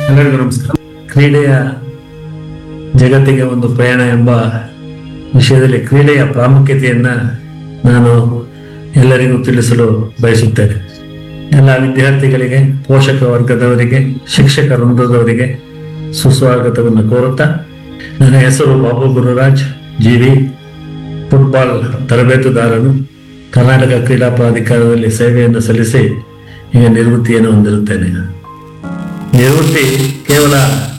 ಎಲ್ಲರಿಗೂ ನಮಸ್ಕಾರ ಕ್ರೀಡೆಯ ಜಗತ್ತಿಗೆ ಒಂದು ಪ್ರಯಾಣ ಎಂಬ ವಿಷಯದಲ್ಲಿ ಕ್ರೀಡೆಯ ಪ್ರಾಮುಖ್ಯತೆಯನ್ನ ನಾನು ಎಲ್ಲರಿಗೂ ತಿಳಿಸಲು ಬಯಸುತ್ತೇನೆ ಎಲ್ಲ ವಿದ್ಯಾರ್ಥಿಗಳಿಗೆ ಪೋಷಕ ವರ್ಗದವರಿಗೆ ಶಿಕ್ಷಕ ವೃಂದದವರಿಗೆ ಸುಸ್ವಾಗತವನ್ನು ಕೋರುತ್ತಾ ನನ್ನ ಹೆಸರು ಬಾಬು ಗುರುರಾಜ್ ಜೀವಿ ಫುಟ್ಬಾಲ್ ತರಬೇತುದಾರನು ಕರ್ನಾಟಕ ಕ್ರೀಡಾ ಪ್ರಾಧಿಕಾರದಲ್ಲಿ ಸೇವೆಯನ್ನು ಸಲ್ಲಿಸಿ ಈಗ ನಿವೃತ್ತಿಯನ್ನು ಹೊಂದಿರುತ್ತೇನೆ ನಿವೃತ್ತಿ ಕೇವಲ